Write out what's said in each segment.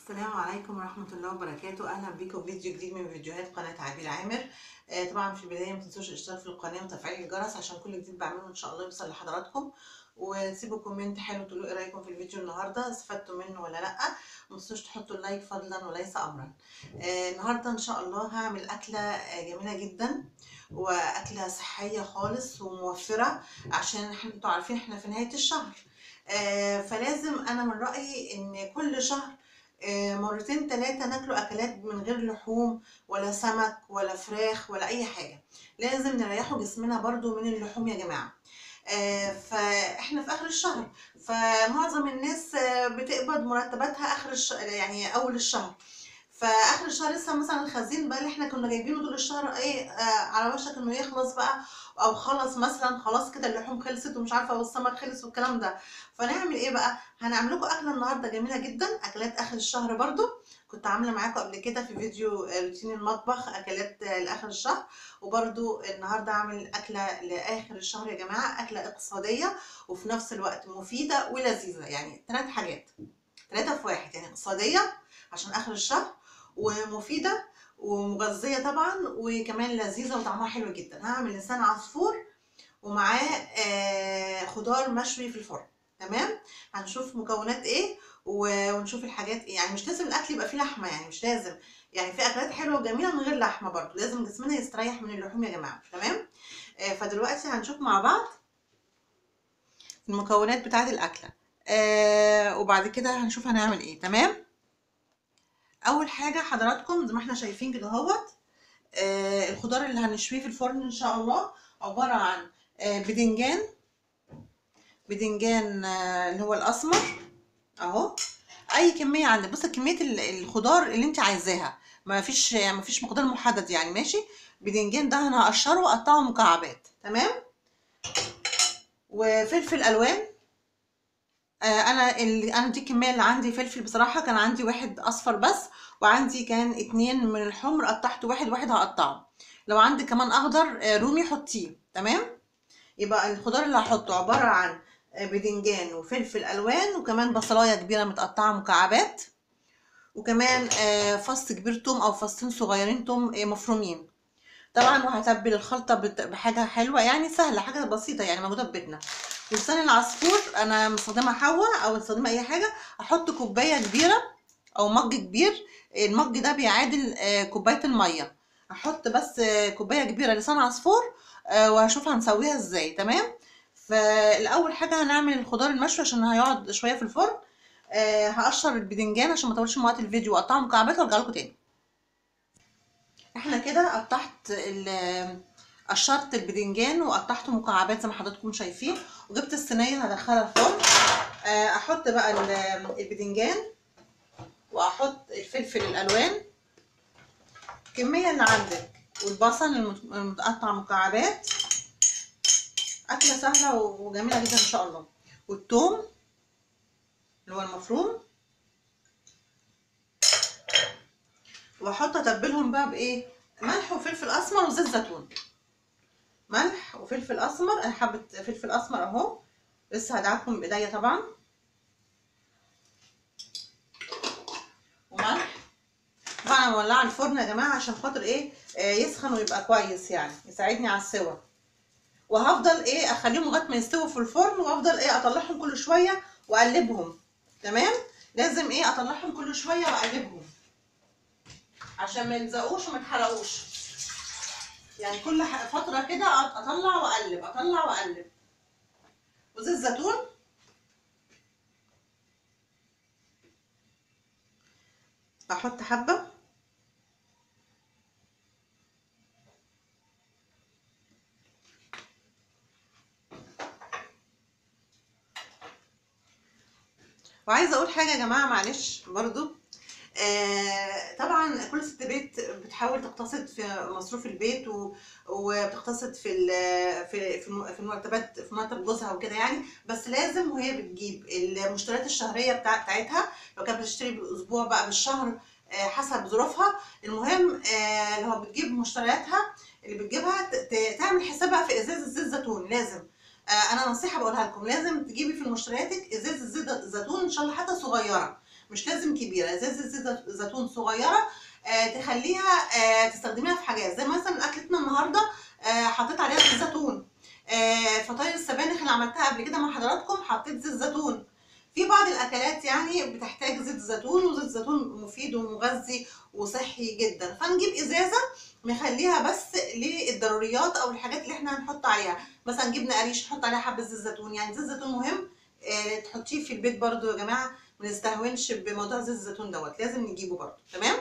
السلام عليكم ورحمة الله وبركاته أهلا بيكم في فيديو جديد من فيديوهات قناة عبير عامر آه طبعا في البداية متنسوش الاشتراك في القناة وتفعيل الجرس عشان كل جديد بعمله إن شاء الله يوصل لحضراتكم وتسيبوا كومنت حلو تقولوا ايه رأيكم في الفيديو النهاردة استفدتوا منه ولا لأ متنسوش تحطوا اللايك فضلا وليس أمرا آه النهاردة إن شاء الله هعمل أكلة آه جميلة جدا وأكلة صحية خالص وموفرة عشان احنا انتوا عارفين احنا في نهاية الشهر آه فلازم أنا من رأيي إن كل شهر مرتين ثلاثة ناكلوا أكلات من غير لحوم ولا سمك ولا فراخ ولا أي حاجة لازم نريحوا جسمنا برضو من اللحوم يا جماعة فاحنا في اخر الشهر فمعظم الناس بتقبض مرتباتها اخر الشهر يعني اول الشهر فاخر الشهر لسه مثلا الخزين بقى اللي احنا كنا جايبينه طول الشهر ايه آه على وشك انه يخلص بقى او خلص مثلا خلاص كده اللحوم خلصت ومش عارفه والسمك خلص والكلام ده فنعمل ايه بقى هنعمل لكم اكله النهارده جميله جدا اكلات اخر الشهر برضو كنت عامله معاكم قبل كده في فيديو روتين المطبخ اكلات لاخر الشهر وبرضو النهارده اعمل اكله لاخر الشهر يا جماعه اكله اقتصاديه وفي نفس الوقت مفيده ولذيذه يعني ثلاث حاجات ثلاثه في واحد يعني اقتصاديه عشان اخر الشهر ومفيده ومغذيه طبعا وكمان لذيذه وطعمها حلو جدا هعمل لسان عصفور ومعاه آه خضار مشوي في الفرن تمام هنشوف مكونات ايه ونشوف الحاجات ايه يعني مش لازم الاكل يبقى فيه لحمه يعني مش لازم يعني في اكلات حلوه وجميله من غير لحمه برضو لازم جسمنا يستريح من اللحوم يا جماعه تمام آه فدلوقتي هنشوف مع بعض المكونات بتاعه الاكله آه وبعد كده هنشوف هنعمل ايه تمام اول حاجه حضراتكم زي ما احنا شايفين كده اهوت آه الخضار اللي هنشويه في الفرن ان شاء الله عباره عن آه بدنجان بدنجان آه اللي هو الاسمر اهو اي كميه عندك بص كميه الخضار اللي انت عايزاها ما فيش ما فيش مقدار محدد يعني ماشي بدنجان ده انا هقشره واقطعه مكعبات تمام وفلفل الوان انا اللي انا دي الكميه اللي عندي فلفل بصراحه كان عندي واحد اصفر بس وعندي كان اتنين من الحمر قطعت واحد واحد هقطعه لو عندي كمان اخضر رومي حطيه تمام يبقى الخضار اللي هحطه عباره عن بدنجان وفلفل الوان وكمان بصلايه كبيره متقطعه مكعبات وكمان فص كبير توم او فصين صغيرين توم مفرومين طبعا وهتبل الخلطه بحاجه حلوه يعني سهله حاجه بسيطه يعني موجوده في بيتنا لسان العصفور انا مستخدمه حوا او مستخدمه اي حاجه احط كوبايه كبيره او مج كبير المج ده بيعادل كوبايه الميه احط بس كوبايه كبيره لسان عصفور وهشوف هنسويها ازاي تمام فالاول حاجه هنعمل الخضار المشوي عشان هيقعد شويه في الفرن هقشر البدنجان عشان ما اطولش من وقت الفيديو واقطعه مكعبات وارجع لكم تاني احنا كده قطعت قشرت البدنجان وقطعته مكعبات زي ما حضراتكم شايفين وجبت الصينيه هدخلها الفرن احط بقى البدنجان واحط الفلفل الالوان الكميه اللي عندك والبصل المتقطع مكعبات اكله سهله وجميله جدا ان شاء الله والثوم اللي هو المفروم واحط اتبلهم بقى بايه ملح وفلفل اسمر وزيت زيتون ملح وفلفل اسمر انا حبه فلفل اسمر اهو لسه هدعكم بايديا طبعا وملح طبعا انا مولعه الفرن يا جماعه عشان خاطر ايه آه يسخن ويبقى كويس يعني يساعدني على السوا وهفضل ايه اخليهم لغايه ما يستووا في الفرن وافضل ايه اطلعهم كل شويه واقلبهم تمام لازم ايه اطلعهم كل شويه واقلبهم عشان ما يلزقوش وما يتحرقوش يعني كل فتره كده اطلع واقلب اطلع واقلب وزيت زيتون احط حبه وعايزه اقول حاجه يا جماعه معلش برضو آه طبعا كل ست بيت بتحاول تقتصد في مصروف البيت و... وبتقتصد في ال... في في المرتبات في مرتب جوزها وكده يعني بس لازم وهي بتجيب المشتريات الشهريه بتاع... بتاعتها لو كانت بتشتري بالاسبوع بقى بالشهر آه حسب ظروفها المهم آه لو بتجيب مشترياتها اللي بتجيبها ت... تعمل حسابها في ازازه زيت زيتون لازم انا نصيحه بقولها لكم لازم تجيبي في مشترياتك ازازه زيت زيتون ان شاء الله حتى صغيره مش لازم كبيره ازازه زيت زيتون صغيره آه تخليها آه تستخدميها في حاجات زي مثلا اكلتنا النهارده آه حطيت عليها زيت زيتون آه فطاير السبانخ اللي عملتها قبل كده مع حضراتكم حطيت زيت زيتون في بعض الاكلات يعني بتحتاج زيت زيتون وزيت زيتون مفيد ومغذي وصحي جدا فنجيب ازازه نخليها بس للضروريات او الحاجات اللي احنا هنحط عليها مثلا جبنه قريش نحط عليها حبه زيت زيتون يعني زيت زيتون مهم آه تحطيه في البيت برضو يا جماعه ما نستهونش بموضوع زيت الزيتون دوت لازم نجيبه برضو تمام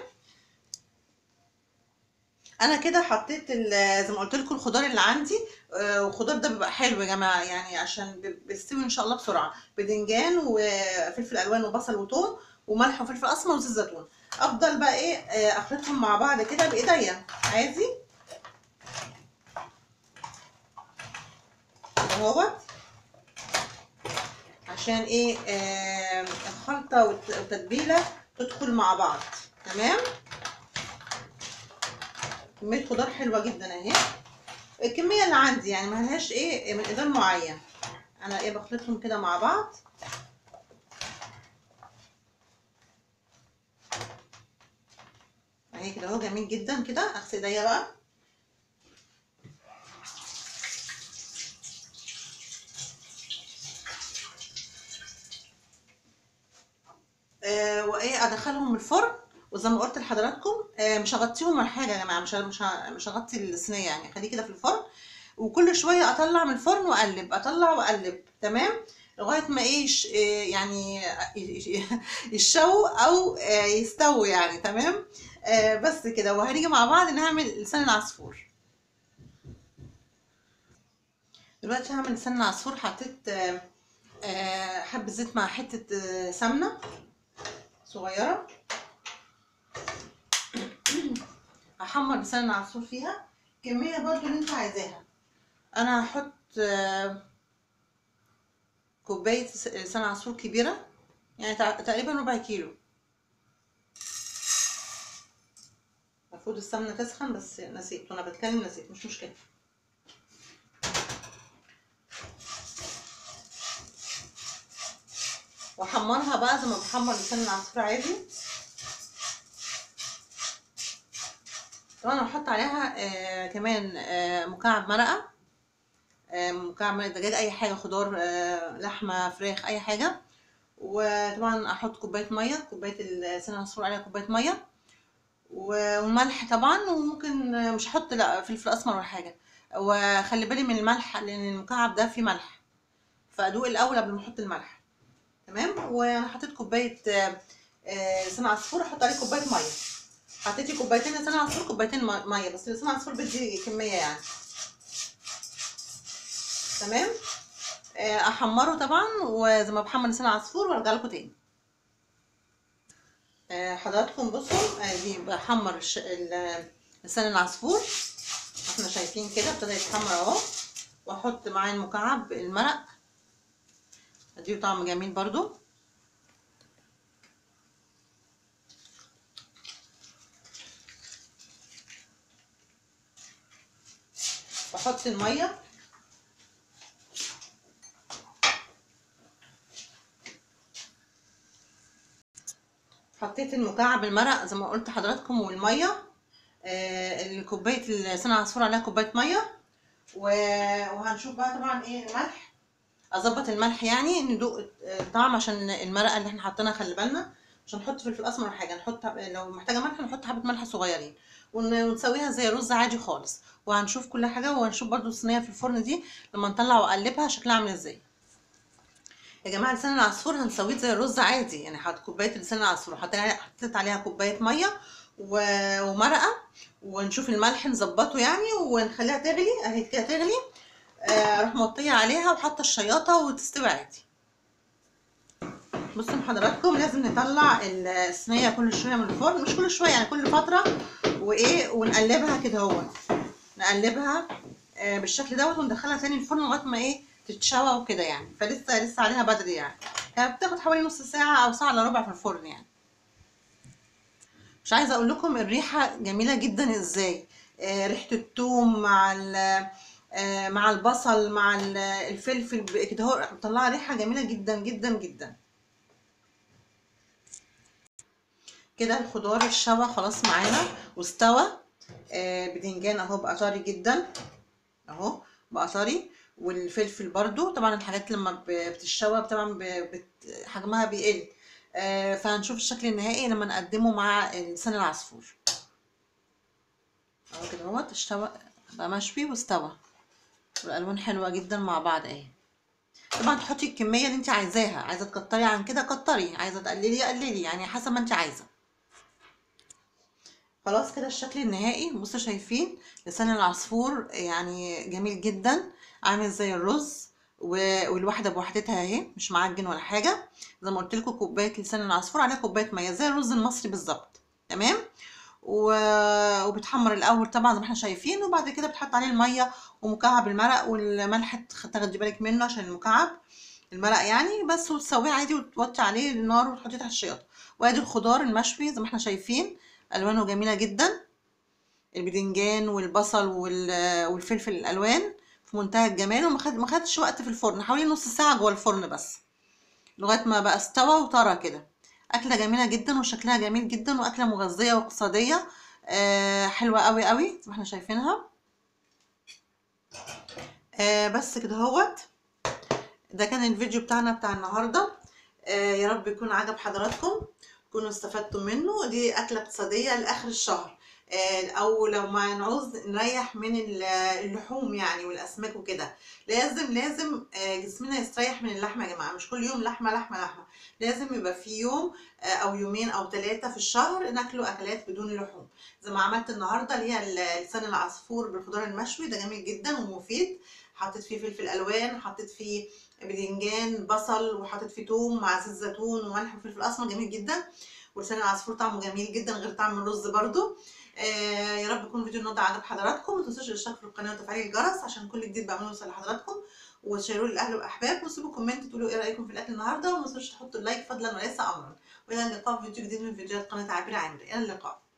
انا كده حطيت زي ما قلت لكم الخضار اللي عندي آه والخضار ده بيبقى حلو يا جماعه يعني عشان بيستوي ان شاء الله بسرعه بدنجان وفلفل الوان وبصل وثوم وملح وفلفل اسمر وزيت زيتون افضل بقى ايه آه اخلطهم مع بعض كده بايديا عادي اهوت عشان ايه آه الخلطه والتتبيله تدخل مع بعض تمام كميه خضار حلوه جدا اهي الكميه اللي عندي يعني ملهاش ايه مقدار معين انا ايه بخلطهم كده مع بعض اهي كده اهو جميل جدا كده اغسل ايديا بقى آه وايه ادخلهم الفرن وزي ما قلت لحضراتكم آه مش هغطيهم ولا حاجه يا جماعه مش مش مش هغطي الصينيه يعني خليه كده في الفرن وكل شويه اطلع من الفرن واقلب اطلع واقلب تمام لغايه ما ايه يعني يشو او يستووا يعني تمام آه بس كده وهنيجي مع بعض نعمل لسان العصفور دلوقتي هعمل لسان العصفور حطيت آه آه حبه زيت مع حته سمنه صغيره هحمر لسان العصفور فيها كميه برضو اللي انت عايزاها انا هحط كوبايه لسان عصفور كبيره يعني تقريبا ربع كيلو المفروض السمنه تسخن بس نسيت وانا بتكلم نسيت مش مشكله واحمرها بقى زي ما بحمر لسان العصفور عادي طبعا هحط عليها آه كمان آه مكعب مرقه آه مكعب مرقه دجاج اي حاجه خضار آه لحمه فراخ اي حاجه وطبعا احط كوبايه ميه كوبايه لسان العصفور عليها كوبايه ميه والملح طبعا وممكن مش هحط لا فلفل اسمر ولا حاجه وخلي بالي من الملح لان المكعب ده فيه ملح فادوق الاول قبل ما احط الملح تمام وانا حطيت كوبايه لسان عصفور احط عليه كوبايه ميه حطيتي كوبايتين لسان عصفور كوبايتين ميه بس لسان عصفور بدي كميه يعني تمام احمره طبعا وزي ما بحمر لسان عصفور وارجع لكم تاني حضراتكم بصوا ادي بحمر لسان العصفور احنا شايفين كده ابتدى يتحمر اهو واحط معاه المكعب المرق اديه طعم جميل برضو واحط الميه حطيت المكعب المرق زي ما قلت لحضراتكم والميه آه الكوبايه لسان عصفور عليها كوبايه ميه وهنشوف بقى طبعا ايه الملح اظبط الملح يعني ندوق الطعم عشان المرقه اللي احنا حاطينها خلي بالنا مش هنحط فلفل اسمر ولا حاجه نحط لو محتاجه ملح نحط حبه ملح صغيرين ونسويها زي رز عادي خالص وهنشوف كل حاجه وهنشوف برده الصينيه في الفرن دي لما نطلع واقلبها شكلها عامل ازاي يا جماعه لسان العصفور هنسويه زي الرز عادي يعني حط كوبايه لسان العصفور حطيت عليها كوبايه ميه ومرقه ونشوف الملح نظبطه يعني ونخليها تغلي اهي كده تغلي اروح موطيه عليها وحاطه الشياطه وتستوي عادي بصوا حضراتكم لازم نطلع الصينيه كل شويه من الفرن مش كل شويه يعني كل فتره وايه ونقلبها كده اهو نقلبها بالشكل دوت وندخلها تاني الفرن لغايه ما ايه تتشوى وكده يعني فلسه لسه عليها بدري يعني يعني بتاخد حوالي نص ساعه او ساعه الا ربع في الفرن يعني مش عايزه اقول لكم الريحه جميله جدا ازاي آه ريحه الثوم مع آه مع البصل مع الفلفل كده اهو مطلعه ريحه جميله جدا جدا جدا كده الخضار الشوى خلاص معانا واستوى آه بدنجان اهو بقى طري جدا اهو بقى طري والفلفل برضو طبعا الحاجات لما ب- بتتشوى طبعا ب- بت- حجمها بيقل آه فهنشوف الشكل النهائي لما نقدمه مع لسان العصفور اهو كده اهوت اشتوى بقى مشوي واستوى والالوان حلوه جدا مع بعض اهي طبعا تحطي الكميه اللي انت عايزاها عايزه تكتري عن كده كتري عايزه تقللي قللي يعني حسب ما انت عايزه خلاص كده الشكل النهائي بصوا شايفين لسان العصفور يعني جميل جدا عامل زي الرز و- والواحده بوحدتها اهي مش معجن ولا حاجه زي ما قلت لكم كوبايه لسان العصفور عليها كوبايه ميه زي الرز المصري بالظبط تمام و... وبتحمر الاول طبعا زي ما احنا شايفين وبعد كده بتحط عليه الميه ومكعب المرق والملح تخ- تاخدي بالك منه عشان المكعب المرق يعني بس وتسويه عادي وتوطي عليه النار وتحطيه تحت الشياطه وادي الخضار المشوي زي ما احنا شايفين الوانه جميله جدا البدنجان والبصل وال- والفلفل الالوان في منتهى الجمال وما خد- ما خدش وقت في الفرن حوالي نص ساعه جوه الفرن بس لغايه ما بقى استوى وطرى كده اكله جميله جدا وشكلها جميل جدا واكله مغذيه واقتصاديه آه حلوه قوي قوي زي ما احنا شايفينها آه بس كده اهوت ده كان الفيديو بتاعنا بتاع النهارده آه يا رب يكون عجب حضراتكم تكونوا استفدتم منه دي اكله اقتصاديه لاخر الشهر آه او لو ما نعوز نريح من ال- اللحوم يعني والاسماك وكده لازم لازم آه جسمنا يستريح من اللحمه يا جماعه مش كل يوم لحمه لحمه لحمه لازم يبقى في يوم آه او يومين او ثلاثه في الشهر ناكلوا اكلات بدون لحوم زي ما عملت النهارده اللي هي ال- لسان العصفور بالخضار المشوي ده جميل جدا ومفيد حطيت فيه فلفل الوان حطيت فيه بدنجان بصل وحطيت فيه توم مع زيت زيتون وملح وفلفل اسمر جميل جدا ولسان العصفور طعمه جميل جدا غير طعم الرز برضو آه يا رب يكون فيديو النهارده عجب حضراتكم ما تنسوش الاشتراك في القناه وتفعيل الجرس عشان كل جديد بعمله يوصل لحضراتكم وتشيروه للاهل والاحباب وسيبوا كومنت تقولوا ايه رايكم في الاكل النهارده وما تنسوش تحطوا اللايك فضلا وليس امرا والى اللقاء في فيديو جديد من فيديوهات قناه عابر عامر الى اللقاء